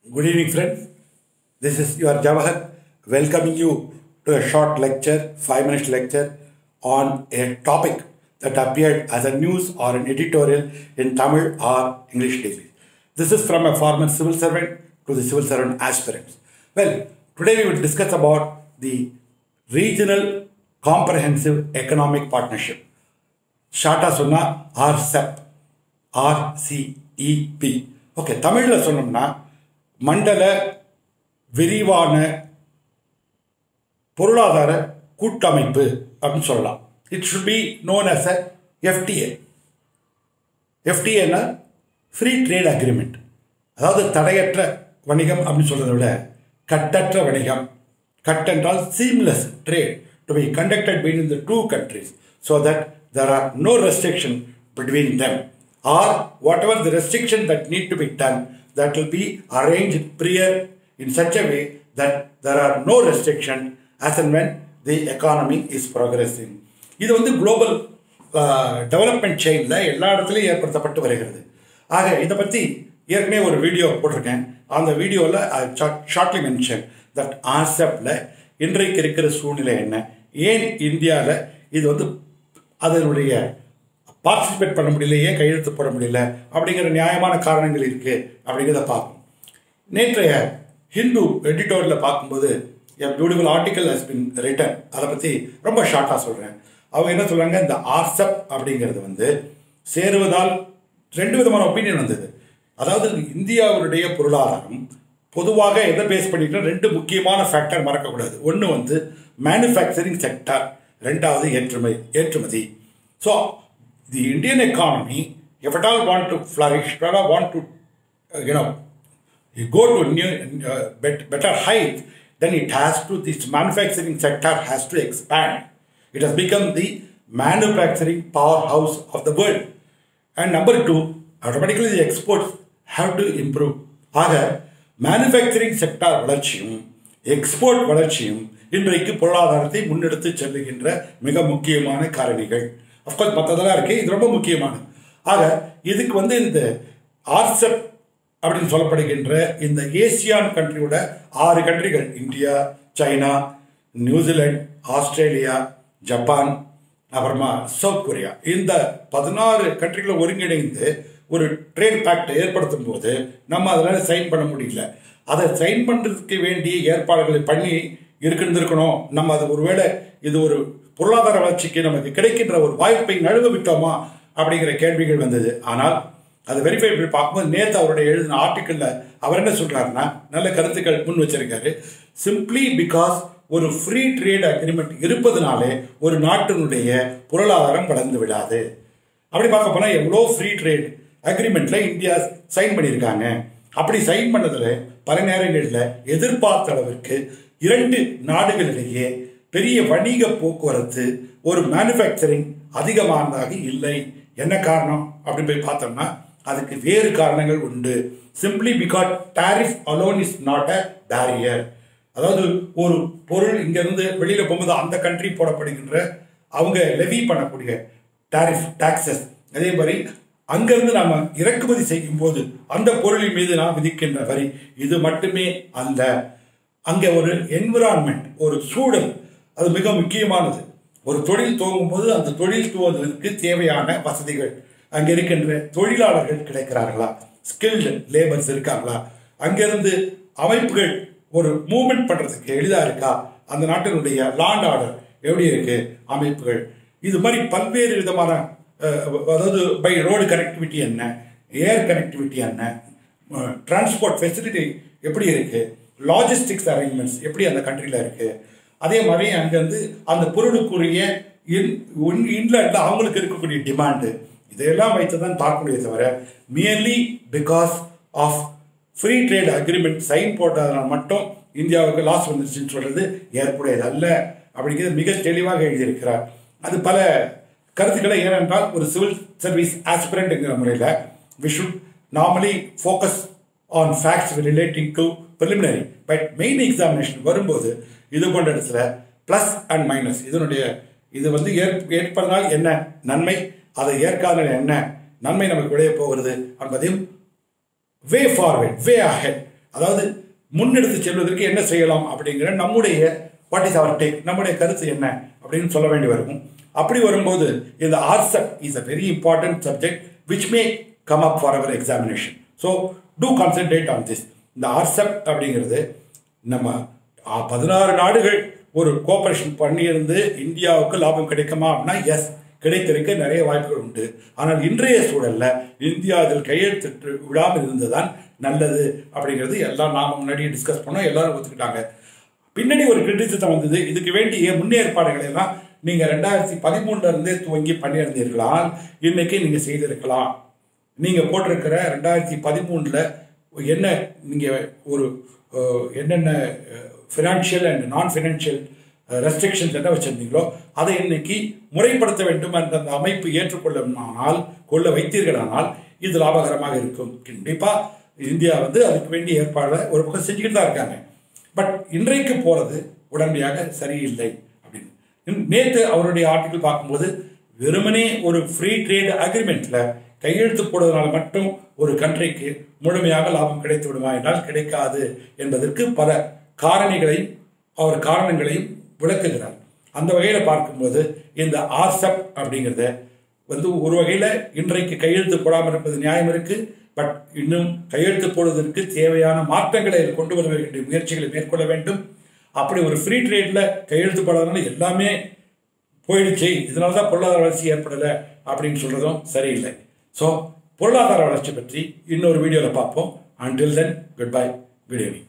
Good evening, friends. This is your Jawahar welcoming you to a short lecture, five minute lecture on a topic that appeared as a news or an editorial in Tamil or English daily. This is from a former civil servant to the civil servant aspirants. Well, today we will discuss about the Regional Comprehensive Economic Partnership. ஷார்ட்டாக சொன்னால் RCEP RCEP okay தமிழில் சொன்னோம்னா மண்டல விரிவான பொருளாதார கூட்டமைப்பு அப்படின்னு சொல்லலாம் it should be known as a FTA எஃப்டிஏனா ஃப்ரீ ட்ரேட் அக்ரிமெண்ட் அதாவது தடையற்ற வணிகம் அப்படின்னு சொல்றதை விட கட்டற்ற வணிகம் கட் என்றால் seamless trade to be conducted between the two countries so that there are no restriction between them or whatever the restriction that need to be done that will be arranged prior in such a way that there are no restriction as and when the economy is progressing இது வந்து global development செயினில் எல்லா இடத்துலையும் ஏற்படுத்தப்பட்டு வருகிறது ஆக இதை பற்றி ஏற்கனவே ஒரு வீடியோ போட்டிருக்கேன் அந்த வீடியோவில் ஷார்ட்லி மென்ஷன் தட் ஆர்செப்பில் இன்றைக்கு இருக்கிற சூழ்நிலை என்ன ஏன் இந்தியாவில் இது வந்து அதனுடைய பார்ட்டிசிபேட் பண்ண முடியல ஏன் கையெழுத்து போட முடியல அப்படிங்கிற நியாயமான காரணங்கள் இருக்கு அப்படிங்கிறத பார்ப்போம் நேற்றைய ஹிந்து எடிட்டோரியில் பார்க்கும்போது a beautiful article has been written அதை பற்றி ரொம்ப ஷார்ட்டாக சொல்கிறேன் அவங்க என்ன சொல்கிறாங்க இந்த ஆர்சப் அப்படிங்கிறது வந்து சேருவதால் ரெண்டு விதமான ஒப்பீனியன் வந்தது அதாவது இந்தியாவுடைய பொருளாதாரம் பொதுவாக எதை பேஸ் பண்ணிட்டு ரெண்டு முக்கியமான ஃபேக்டர் மறக்கக்கூடாது ஒன்று வந்து மேனுஃபேக்சரிங் செக்டர் ரெண்டாவது ஏற்றுமை ஏற்றுமதி so the Indian economy if at all want to flourish, if at all want to, uh, you know, you go to new, uh, bet, better height, then it has to, this manufacturing sector has to expand. It has become the manufacturing powerhouse of the world. And number two, automatically the exports have to improve. ஆக manufacturing sector வளர்ச்சியும் export வளர்ச்சியும் இன்றைக்கு பொருளாதாரத்தை முன்னெடுத்து செல்லுகின்ற மிக முக்கியமான காரணிகள் அஃப்கோர்ஸ் மற்றதெல்லாம் இருக்கு இது ரொம்ப முக்கியமானது ஆக இதுக்கு வந்து இந்த ஆர்செப் அப்படின்னு சொல்லப்படுகின்ற இந்த ஏசியான் கண்ட்ரியோட ஆறு கண்ட்ரிகள் India China New Zealand Australia Japan அப்புறமா சவுத் கொரியா இந்த பதினாறு கண்ட்ரிகளை ஒருங்கிணைந்து ஒரு ட்ரேட் பேக்ட் ஏற்படுத்தும் போது நம்ம அதில் சைன் பண்ண முடியல அதை சைன் பண்ணுறதுக்கு வேண்டிய ஏற்பாடுகளை பண்ணி இருக்கிருந்திருக்கணும் நம்ம அது ஒருவேளை இது ஒரு பொருளாதார வளர்ச்சிக்கு நமக்கு கிடைக்கின்ற ஒரு வாய்ப்பை நழுவ விட்டோமா அப்படிங்கிற கேள்விகள் வந்தது ஆனால் அது வெரிஃபை பண்ணி பார்க்கும்போது நேற்று அவருடைய எழுதின ஆர்டிக்கலில் அவர் என்ன சொல்கிறாருன்னா நல்ல கருத்துக்கள் முன் வச்சிருக்காரு சிம்பிளி பிகாஸ் ஒரு ஃப்ரீ ட்ரேட் அக்ரிமெண்ட் இருப்பதனாலே ஒரு நாட்டினுடைய பொருளாதாரம் வளர்ந்து விடாது அப்படி பார்க்க போனால் எவ்வளோ ஃப்ரீ ட்ரேட் அக்ரிமெண்ட்டில் இந்தியா சைன் பண்ணியிருக்காங்க அப்படி சைன் பண்ணதில் பல நேரங்களில் எதிர்பார்த்த அளவிற்கு இரண்டு நாடுகளிடையே பெரிய வணிக போக்குவரத்து ஒரு மேனுஃபேக்சரிங் அதிகமானதாக இல்லை என்ன காரணம் அப்படின்னு போய் பார்த்தோம்னா அதுக்கு வேறு காரணங்கள் உண்டு simply because tariff alone is not a barrier அதாவது ஒரு பொருள் இங்கிருந்து வெளியில போகும்போது அந்த கண்ட்ரி போடப்படுகின்ற அவங்க லெவி பண்ணக்கூடிய டாரிஃப் டாக்ஸஸ் அதே மாதிரி அங்கிருந்து நாம இறக்குமதி செய்யும் போது அந்த பொருளின் மீது நாம் விதிக்கின்ற வரி இது மட்டுமே அந்த அங்கே ஒரு என்விரான்மெண்ட் ஒரு சூழல் அது மிக முக்கியமானது ஒரு தொழில் துவங்கும் போது அந்த தொழில் துவங்குவதற்கு தேவையான வசதிகள் அங்கே இருக்கின்ற தொழிலாளர்கள் கிடைக்கிறார்களா ஸ்கில்டு லேபர்ஸ் இருக்காங்களா அங்கிருந்து அமைப்புகள் ஒரு மூவ்மெண்ட் பண்றதுக்கு எளிதா இருக்கா அந்த நாட்டினுடைய லாண்ட் ஆர்டர் எப்படி இருக்கு அமைப்புகள் இது மாதிரி பல்வேறு விதமான அதாவது பை ரோடு கனெக்டிவிட்டி என்ன ஏர் கனெக்டிவிட்டி என்ன டிரான்ஸ்போர்ட் ஃபெசிலிட்டி எப்படி இருக்கு லாஜிஸ்டிக்ஸ் அரேஞ்ச்மெண்ட்ஸ் எப்படி அந்த கண்ட்ரியில் இருக்கு அதே மாதிரி அங்கேருந்து அந்த பொருளுக்குரிய இன்லேண்டில் அவங்களுக்கு இருக்கக்கூடிய டிமாண்டு இதையெல்லாம் வைத்து தான் பார்க்க முடியும் தவிர merely because of free trade agreement sign போட்டதனால் மட்டும் இந்தியாவுக்கு லாஸ் வந்துருச்சுன்னு சொல்றது ஏற்புடையது அல்ல அப்படிங்கிறது மிக தெளிவாக எழுதியிருக்கிறார் அது பல கருத்துக்களை ஏனென்றால் ஒரு சிவில் சர்வீஸ் ஆஸ்பிரண்ட்ங்கிற முறையில் we should normally focus on facts relating to preliminary but main examination வரும்போது இது போன்ற இடத்துல ப்ளஸ் அண்ட் மைனஸ் இதனுடைய இது வந்து ஏற்பதனால் என்ன நன்மை அதை ஏற்காதனால் என்ன நன்மை நமக்கு விளைய போகிறது என்பதையும் வே ஃபார்வர்ட் வே அஹெட் அதாவது முன்னெடுத்து செல்வதற்கு என்ன செய்யலாம் அப்படிங்கிற நம்முடைய வாட் இஸ் அவர் டேக் நம்முடைய கருத்து என்ன அப்படின்னு சொல்ல வேண்டி வரும் அப்படி வரும்போது இந்த RCEP is a very important subject which may come up for our examination so to concentrate on this இந்த ஆர்செப் அப்படிங்கிறது நம்ம ஆ, பதினாறு நாடுகள் ஒரு கோஆபரேஷன் பண்ணியிருந்து இந்தியாவுக்கு லாபம் கிடைக்குமா அப்படின்னா எஸ் கிடைத்திருக்க நிறைய வாய்ப்புகள் உண்டு ஆனால் இன்றைய சூழல்ல இந்தியா அதில் கையெழுத்திட்டு விடாமல் இருந்ததுதான் நல்லது அப்படிங்கிறது எல்லாம் நாம முன்னாடியே டிஸ்கஸ் பண்ணோம் எல்லாரும் ஒத்துக்கிட்டாங்க பின்னாடி ஒரு கிரிட்டிசிசம் வந்தது இதுக்கு வேண்டிய முன்னேற்பாடுகளை எல்லாம் நீங்க ரெண்டாயிரத்தி பதிமூணுல இருந்தே துவங்கி பண்ணியிருந்தீர்களால் இன்னைக்கு நீங்க செய்திருக்கலாம் நீங்க போட்டிருக்கிற ரெண்டாயிரத்தி பதிமூணுல என்ன நீங்க ஒரு அஹ், என்னென்ன financial and non financial restrictions என்ன வச்சிருந்தீங்களோ அதை இன்னைக்கு முறைப்படுத்த வேண்டும் என்ற அந்த அமைப்பு ஏற்றுக்கொள்ளுமானால் கொள்ள வைத்தீர்களானால் இது லாபகரமாக இருக்கும் கண்டிப்பா இந்தியா வந்து அதுக்கு வேண்டிய ஏற்பாடை ஒரு பக்கம் செஞ்சுக்கிட்டு தான் இருக்காங்க பட் இன்றைக்கு போறது உடனடியாக சரியில்லை அப்படின்னு நேற்று அவருடைய ஆர்டிகிள் பார்க்கும்போது வெறுமனே ஒரு ஃப்ரீ ட்ரேட் அக்ரிமெண்ட்ல கையெழுத்து போடுவதனால் மட்டும் ஒரு கண்ட்ரிக்கு முழுமையாக லாபம் கிடைத்து விடுமா என்றால் கிடைக்காது என்பதற்கு பல காரணிகளையும் அவர் காரணங்களையும் விளக்குகிறார் அந்த வகையில பார்க்கும்போது இந்த ஆர்சப் அப்படிங்கிறத வந்து ஒரு வகையில இன்றைக்கு கையெழுத்து போடாமல் இருப்பது நியாயம் இருக்கு பட் இன்னும் கையெழுத்து போடுவதற்கு தேவையான மாற்றங்களை அதில் கொண்டு வர வேண்டிய முயற்சிகளை மேற்கொள்ள வேண்டும் அப்படி ஒரு ஃப்ரீ ட்ரேட்ல கையெழுத்து போடாதனால எல்லாமே போயிடுச்சு இதனால தான் பொருளாதார வளர்ச்சி ஏற்படலை அப்படின்னு சொல்றதும் சரியில்லை ஸோ பொருளாதார வளர்ச்சி பற்றி இன்னொரு வீடியோவில் பார்ப்போம் until then goodbye good evening